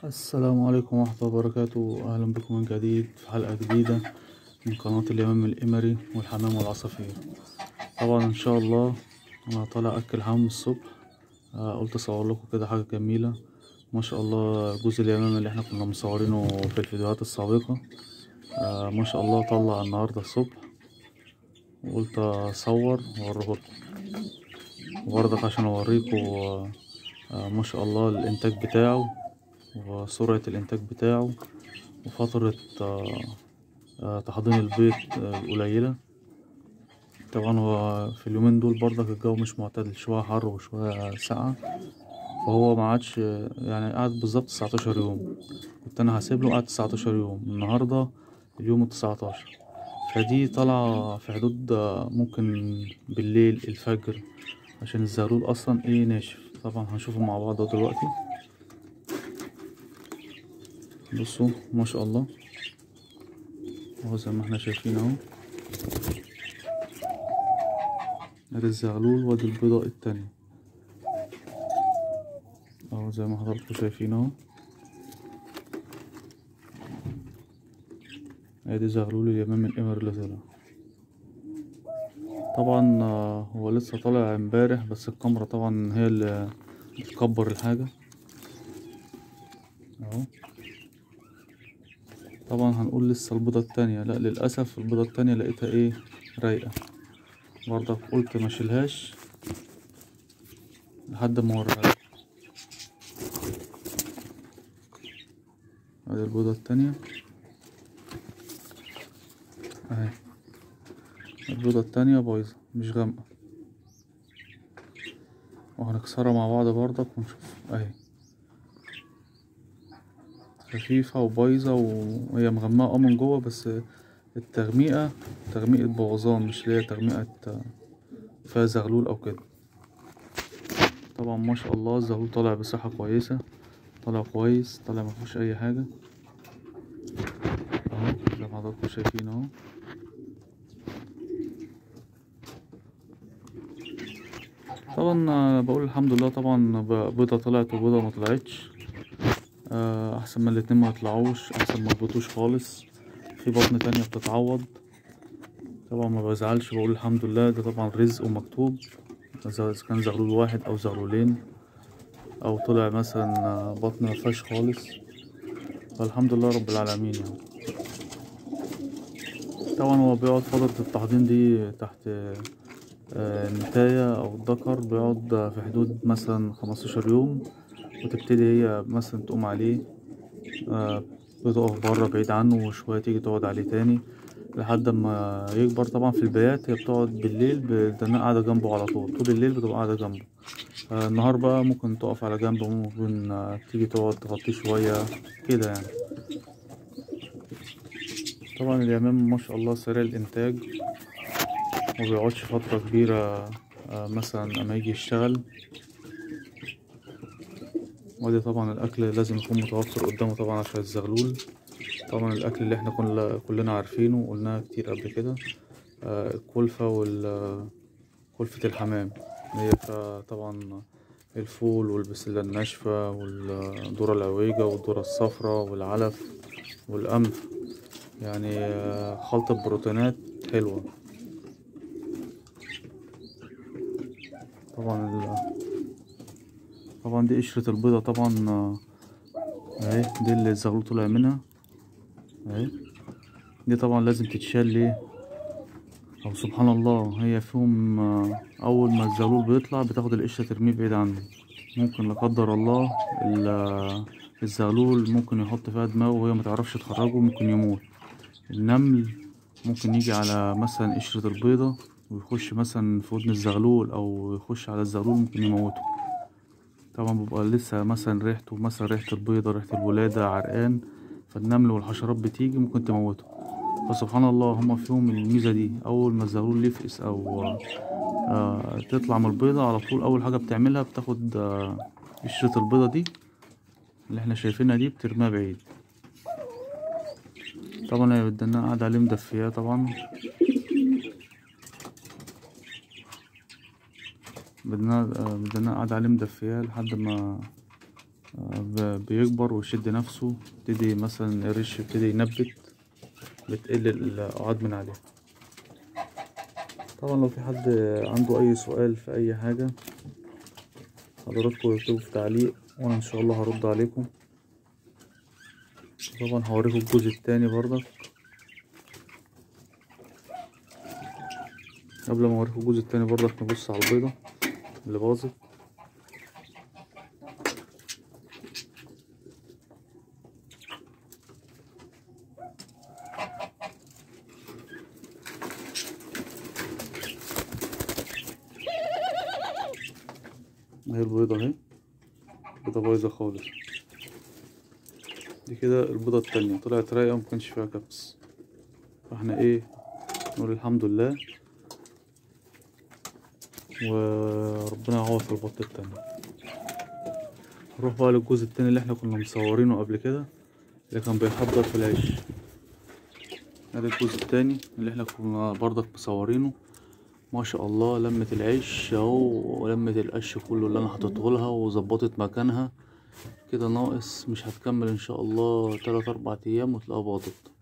السلام عليكم ورحمة الله وبركاته أهلا بكم من جديد في حلقة جديدة من قناة اليمام الإمري والحمام والعصافير طبعا إن شاء الله أنا طالع أكل حمام الصبح آه، قلت أصور لكم كده حاجة جميلة ما شاء الله جوز اليمام اللي احنا كنا مصورينه في الفيديوهات السابقة آه، ما شاء الله طلع النهاردة الصبح وقلت أصور وأوريهولكم وبرضك عشان أوريكم آه، آه، ما شاء الله الإنتاج بتاعه وسرعة الإنتاج بتاعه وفترة آه، آه، تحضير البيض آه، القليلة طبعا هو في اليومين دول برضك الجو مش معتدل شوية حر وشوية ساقعة فهو ما عادش يعني قعد بالظبط تسعتاشر يوم كنت أنا هسيب له قعد تسعتاشر يوم النهاردة اليوم التسعتاشر فدي طالعة في حدود آه، ممكن بالليل الفجر عشان الزغلول أصلا ايه ناشف طبعا هنشوفه مع بعض أهو دلوقتي بصوا ما شاء الله اهو زي ما احنا شايفين اهو ادي الزغلول وادي البيضة التانية اهو زي ما حضراتكم شايفين اهو ادي زغلول اليمام القمر اللي طلع طبعا آه، هو لسه طالع امبارح بس الكاميرا طبعا هي اللي بتكبر الحاجة اهو طبعا هنقول لسه البيضة التانية لا للأسف البيضة التانية لقيتها ايه رايقة برضك قلت ما اشيلهاش لحد ما اوريها لكم ادي البيضة التانية اهي البيضة التانية بايظة مش غامقة وهنكسرها مع بعض برضك ونشوف اهي خفيفة وبايظة وهي مغمقة اه من جوه بس التغميقة تغميقة بوظان مش اللي هي تغميقة فيها زغلول أو كده طبعا ما شاء الله الزغلول طالع بصحة كويسة طالع كويس طالع مفيهوش أي حاجة اهو زي ما حضراتكم شايفين اهو طبعا آه، بقول الحمد لله طبعا ب- بيضة طلعت وبيضة ما طلعتش آه، احسن ما الاتنين ما يطلعوش احسن ما يبطوش خالص في بطن تانية بتتعوض طبعا ما بزعلش بقول الحمد لله ده طبعا رزق ومكتوب اذا إذا كان زغلول واحد او زغلولين او طلع مثلا آه، بطن مفيهاش خالص فالحمد لله رب العالمين يعني طبعا هو بيقعد فترة التحضير دي تحت آه، النتاية أو الذكر بيقعد في حدود مثلا خمستاشر يوم وتبتدي هي مثلا تقوم عليه آه، بتقف بره بعيد عنه وشوية تيجي تقعد عليه تاني لحد ما يكبر طبعا في البيات هي بتقعد بالليل بتدنها قاعدة جنبه على طول طول الليل بتبقى قاعدة جنبه آه، النهار بقى ممكن تقف على جنبه ممكن آه، تيجي تقعد تغطيه شوية كده يعني طبعا اليمام ما شاء الله سريع الإنتاج مبيقعدش فترة كبيرة آه، مثلا أما يجي يشتغل وادي طبعا الأكل لازم يكون متوفر قدامه طبعا عشان الزغلول طبعا الأكل اللي احنا كل كلنا عارفينه وقلناها كتير قبل كده آه، الكلفة وال كلفة الحمام هي فيها طبعا الفول والبسلة الناشفة والذرة العويجة والذرة الصفراء والعلف والقمح يعني آه، خلطة بروتينات حلوة طبعا ال... طبعا دي قشرة البيضة طبعا آه، اهي دي اللي الزغلول طلع منها اهي دي طبعا لازم تتشال ليه او سبحان الله هي فيهم آه، اول ما الزغلول بيطلع بتاخد القشرة ترميه بعيد عنه ممكن لا قدر الله ال- الزغلول ممكن يحط فيها دماغه وهي متعرفش تخرجه ممكن يموت النمل ممكن يجي على مثلا قشرة البيضة ويخش مثلا في ودن الزغلول أو يخش على الزغلول ممكن يموته طبعا بيبقى لسه مثلا ريحته مثلا ريحة البيضة ريحة الولادة عرقان فالنمل والحشرات بتيجي ممكن تموته فسبحان الله هما فيهم الميزة دي أول ما الزغلول يفقس أو آه تطلع من البيضة على طول أول حاجة بتعملها بتاخد آه قشرة البيضة دي اللي احنا شايفينها دي بترميها بعيد طبعا هي بدنا قاعدة عليه مدفياه طبعا بدنا بدنا قاعدة عليه مدفياه لحد ما آه، ب- بيكبر ويشد نفسه يبتدي مثلا الريش يبتدي ينبت بتقل الأعاد من عليه طبعا لو في حد عنده أي سؤال في أي حاجة حضراتكم اكتبوا في تعليق وأنا إن شاء الله هرد عليكم طبعا هوريكم الجزء التاني برضك قبل ما اوريكم الجزء التاني برضك نبص على البيضة اللي باظت اهي البيضة اهي البيضة بايظة خالص دي كده البيضة التانية طلعت رايقة ومكانش فيها كبس فاحنا ايه نقول الحمد لله وربنا يعوض في البط التانية نروح بقى للجزء التاني اللي احنا كنا مصورينه قبل كده اللي كان بيحضر في العيش ادي الجزء التاني اللي احنا كنا برضك مصورينه ما شاء الله لمت العيش اهو ولمت القش كله اللي انا حطيته لها وظبطت مكانها كده ناقص مش هتكمل ان شاء الله تلات اربع ايام وتلاقيها باضت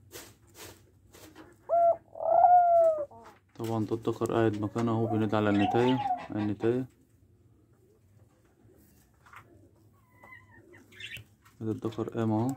طبعا ده الدكر قاعد مكانه اهو بينادي على النتاية على النتاية ده الدكر قام اهو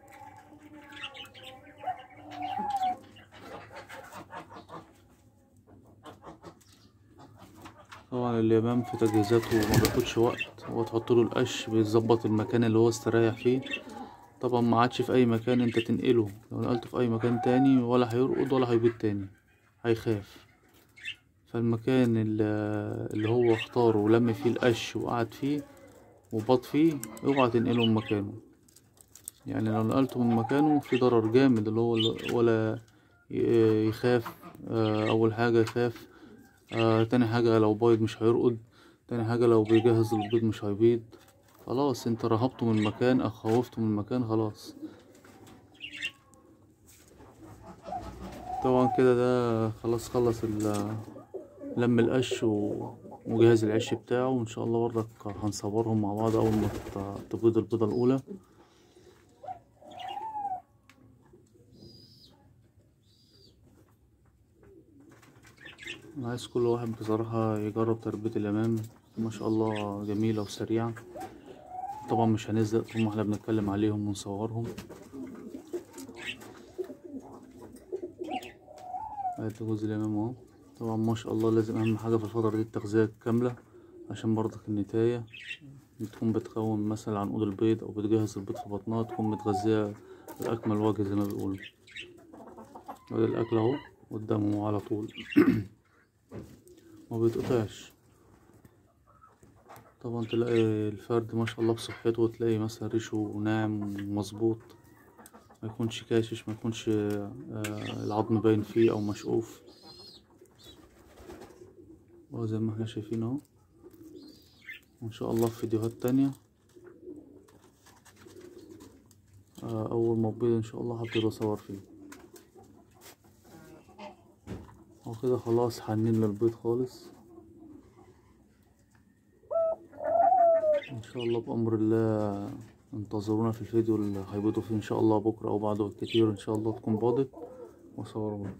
طبعا اليمام في تجهيزاته ما بياخدش وقت هو تحط له القش بيظبط المكان اللي هو استريح فيه طبعا ما عادش في اي مكان انت تنقله لو نقلته في اي مكان تاني ولا هيرقد ولا هيبيض تاني هيخاف فالمكان اللي اللي هو اختاره ولم فيه القش وقعد فيه وباط فيه اوعى تنقله من مكانه يعني لو نقلته من مكانه في ضرر جامد اللي هو ولا ي- يخاف آه، اول حاجة يخاف آه تاني حاجة لو بايض مش هيرقد تاني حاجة لو بيجهز البيض مش هيبيض خلاص انت رهبته من مكان او خوفته من مكان خلاص طبعا كده ده خلاص خلص ال- لم القش و- وجهز العش بتاعه وان شاء الله برضك هنصورهم مع بعض اول ما ت- تبيض البيضة الاولى أنا عايز كل واحد بصراحة يجرب تربية اليمام ما شاء الله جميلة وسريعة طبعا مش هنزهق طول ما احنا بنتكلم عليهم ونصورهم ادي جوز اليمام اهو طبعا ما شاء الله لازم اهم حاجة في الفترة دي التغذية الكاملة عشان برضك النتاية تكون بتكون مثلا عنقود البيض او بتجهز البيض في بطنها تكون متغذية بأكمل وجه زي ما بيقولوا وده الأكل اهو قدامه على طول ما بيتقطعش طبعا تلاقي الفرد ما شاء الله بصحته وتلاقي مثلا ريشه ناعم ومظبوط ما يكونش كاشش ما يكونش آه، العظم باين فيه او مشقوف وهو زي ما احنا شايفين اهو وان شاء الله في فيديوهات تانية آه، اول ما ابيض ان شاء الله هبتدي اصور فيه وكده خلاص حنين للبيض خالص ان شاء الله بامر الله انتظرونا في الفيديو اللي هيبيضوا فيه ان شاء الله بكره او بعده كتير ان شاء الله تكون باضت وصورونا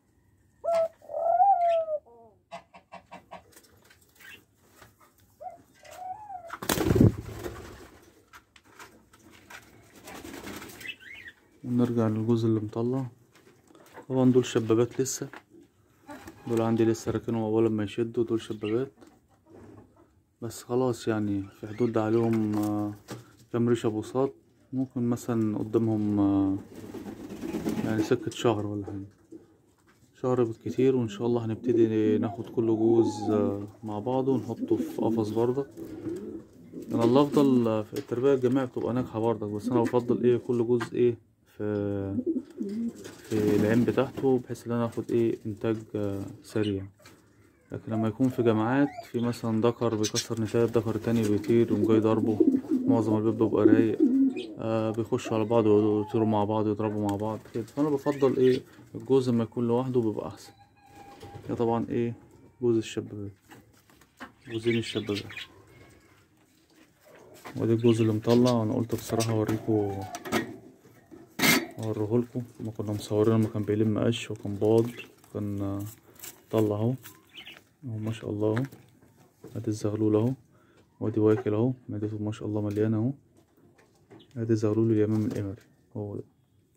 ونرجع للجزء اللي مطلع طبعا دول شبابات لسه دول عندي لسه راكنهم اول ما يشدوا دول شبابات بس خلاص يعني في حدود عليهم آه، كام ريشة بوصات ممكن مثلا قدامهم آه، يعني سكة شهر ولا حاجة شهر بالكتير وان شاء الله هنبتدي ناخد كل جوز آه، مع بعضه ونحطه في قفص برضك انا الافضل آه، في التربية الجماعية بتبقى ناجحة برضك بس انا بفضل ايه كل جوز ايه في في العين بتاعته بحيث ان انا اخد ايه انتاج آه، سريع لكن لما يكون في جماعات في مثلا ذكر بيكسر نتاية ذكر تاني بيطير يقوم جاي ضربه معظم البيض بيبقى رايق آه بيخشوا على بعض ويطيروا مع بعض ويضربوا مع بعض كده فانا بفضل ايه الجوز لما يكون لوحده بيبقى احسن ده طبعا ايه جوز الشبابات جوزين الشبابات وادي الجوز اللي مطلع انا قلت بصراحة اوريكوا اوريهولكوا ما كنا مصورين لما كان بيلم قش وكان باض كان طلع اهو اهو ما شاء الله اهو ادي الزغلول اهو وادي واكل اهو معدته ما شاء الله مليانة اهو ادي الزغلول اليمام الامري هو ده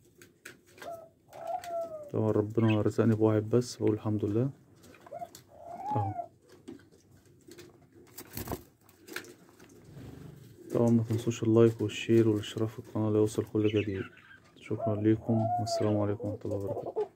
طبعا ربنا رزقني بواحد بس بقول الحمد لله اهو طبعا ما تنسوش اللايك والشير والاشتراك في القناة ليوصل كل جديد شكرا لكم والسلام عليكم ورحمة الله وبركاته